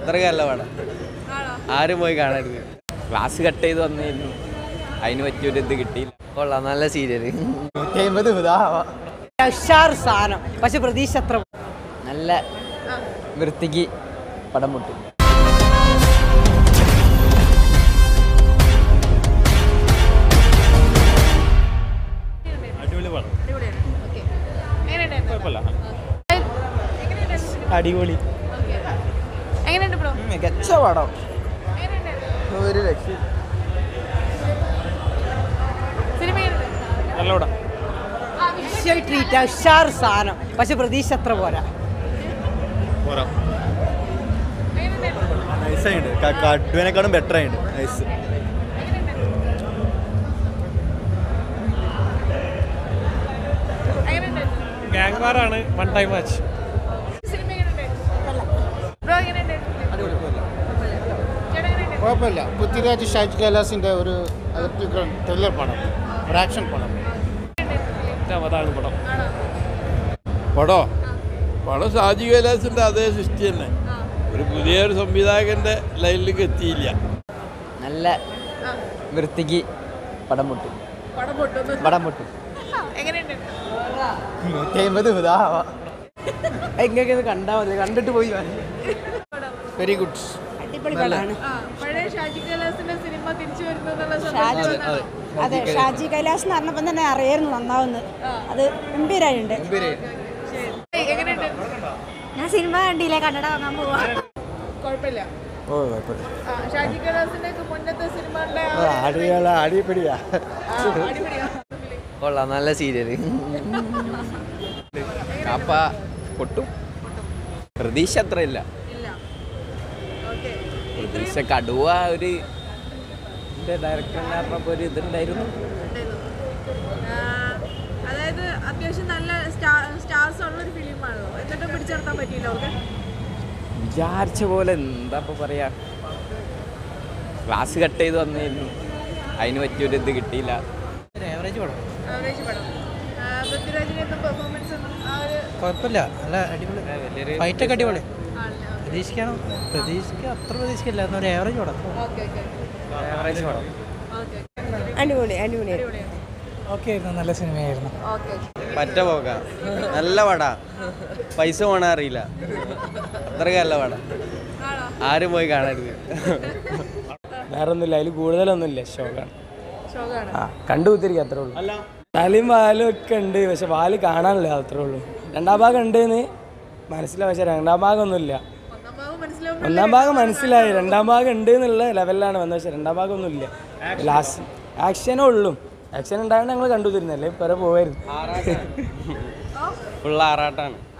അത്രയ്ക്ക് നല്ല പടം ആരും പോയി കാണരുത് ക്ലാസ് കട്ട് ചെയ്ത് വന്നിരുന്നു അതിന് പറ്റിയൊരു ഇത് കിട്ടിയില്ല കൊള്ളാം നല്ല സീരിയൽ ഉഷാർ സാധനം പക്ഷെ പ്രതീക്ഷ അത്ര നല്ല വൃത്തിക്ക് പടം മുട്ടും അടിപൊളി എങ്ങനെയുണ്ട് ബ്രോ മികച്ച പടം ഒരു രക്ഷ സിനിമ നല്ല പടം ട്രീറ്റ് ഉഷാർ സാധനം പക്ഷെ പ്രതീക്ഷ അത്ര പോരാ പോരാ നൈസായിട്ട് കടുവിനെക്കാളും ബെറ്റർ ആയിട്ട് നൈസ് ഗാങ് വാറാണ് വൺ ടൈം വാച്ച് സിനിമ എങ്ങനെയുണ്ട് ബ്രോ എങ്ങനെയുണ്ട് ചേട്ടാ എങ്ങനെയുണ്ട് കുഴപ്പമില്ല പൃഥ്വിരാജ് ഷാജ് കൈലാസിൻ്റെ ഒരു ത്രില്ലർ പടം ഒരു ആക്ഷൻ പടം അതാണ് പടം പടോ പടം ഷാജി കൈലാസിന്റെ അതേ സൃഷ്ടി തന്നെ ഒരു പുതിയൊരു സംവിധായകന്റെ ലൈനിലേക്ക് എത്തിയില്ല നല്ല വൃത്തിക്ക് പടം മുട്ടും പടം പൊട്ടുന്നു പടം മുട്ടും എങ്ങനെയുണ്ട് എങ്ങനെ ഇത് കണ്ടാ മതി കണ്ടിട്ട് പോയി വെരി ഗുഡ് അടിപൊളി പടമാണ് ആ പഴയ ഷാജി കൈലാസിന്റെ സിനിമ തിരിച്ചു വരുന്നു എന്നുള്ള ഷാജി സന്തോഷം അതെ ഷാജി കൈലാസ് എന്ന് പറഞ്ഞപ്പോൾ തന്നെ അറിയായിരുന്നു നന്നാവുന്നു അത് ഗംഭീരായിട്ടുണ്ട് ശരി എങ്ങനെയുണ്ട് ഞാൻ സിനിമ കണ്ടില്ലേ കന്നഡ വാങ്ങാൻ പോവാ കുഴപ്പമില്ല ഓ കുഴപ്പമില്ല ആ, ഷാജി കൈലാസിന്റെ ഒക്കെ മുന്നത്തെ സിനിമകളുടെ ആ ഒരു അടികള അടിപിടിയാ ആ, അടിപൊളിയാ കൊള്ളാം നല്ല സീരിയൽ അപ്പ പൊട്ടും പ്രതീക്ഷ അത്ര ഇല്ല ഇല്ല ഓക്കെ പ്രതീക്ഷ കടുവ ഒരു ഡയറക്ടറിനെ പറഞ്ഞപ്പോൾ ഒരു ഇതുണ്ടായിരുന്നു അതായത് അത്യാവശ്യം നല്ല സ്റ്റാർസ് ഉള്ള ഒരു ഫിലിമാണല്ലോ എന്നിട്ടും പിടിച്ചെടുത്താൻ പറ്റിയില്ല ഓക്കെ വിചാരിച്ച പോലെ എന്താ ഇപ്പൊ പറയാ ക്ലാസ് കട്ട് ചെയ്ത് വന്നിരുന്നു അതിന് പറ്റിയൊരു ഇത് കിട്ടിയില്ല ആവറേജ് പടം ആവറേജ് പടം ആ, പൃഥ്വിരാജിന്റെ പെർഫോമൻസ് ആ ഒരു കുഴപ്പമില്ല നല്ല അടിപൊളി ഫൈറ്റ് ഒക്കെ അടിപൊളി ആണല്ലേ പ്രതീക്ഷിക്കണം പ്രതീക്ഷിക്കുക അത്ര പ്രതീക്ഷിക്കില്ല എന്നൊരു ആവറേജ് പടം ഓക്കെ ഓക്കെ ആവറേജ് പടം ഓക്കെ അടിപൊളി അടിപൊളി അടിപൊളിയാണ് ഓക്കെ ആയിരുന്നു നല്ല സിനിമയായിരുന്നു ഓക്കെ പറ്റ പോകാം നല്ല പടാ പൈസ പോണ അറിയില്ല അത്രയ്ക്ക് നല്ല പടം ആണോ ആരും പോയി കാണരുത് വേറെ ഒന്നുമില്ല അതിൽ കൂടുതലൊന്നുമില്ല ഷോക്കാണ് ഷോക്കാണ് ആ കണ്ടു കുത്തിരിക്കുക അത്രേ ഉള്ളൂ തലയും വാലും ഒക്കെ ഉണ്ട് പക്ഷെ വാല് കാണാനില്ല അത്രേ ഉള്ളൂ രണ്ടാം ഭാഗം ഉണ്ടെന്ന് മനസ്സിലായി പക്ഷെ രണ്ടാം ഭാഗം ഒന്നുമില്ല ഒന്നാം ഭാഗം മനസ്സിലാവും ഒന്നാം ഭാഗം മനസ്സിലായി രണ്ടാം ഭാഗം ഉണ്ട് എന്നുള്ള ലെവലിലാണ് വന്നത് പക്ഷെ രണ്ടാം ഭാഗം ഒന്നുമില്ല ലാസ്റ്റ് ആക്ഷനേ ഉള്ളൂ ആക്ഷൻ ഉണ്ടായത് ഞങ്ങൾ കണ്ടു തരുന്നല്ലേ ഇപ്പം പോവായിരുന്നു ഫുൾ ആറാട്ടാണ്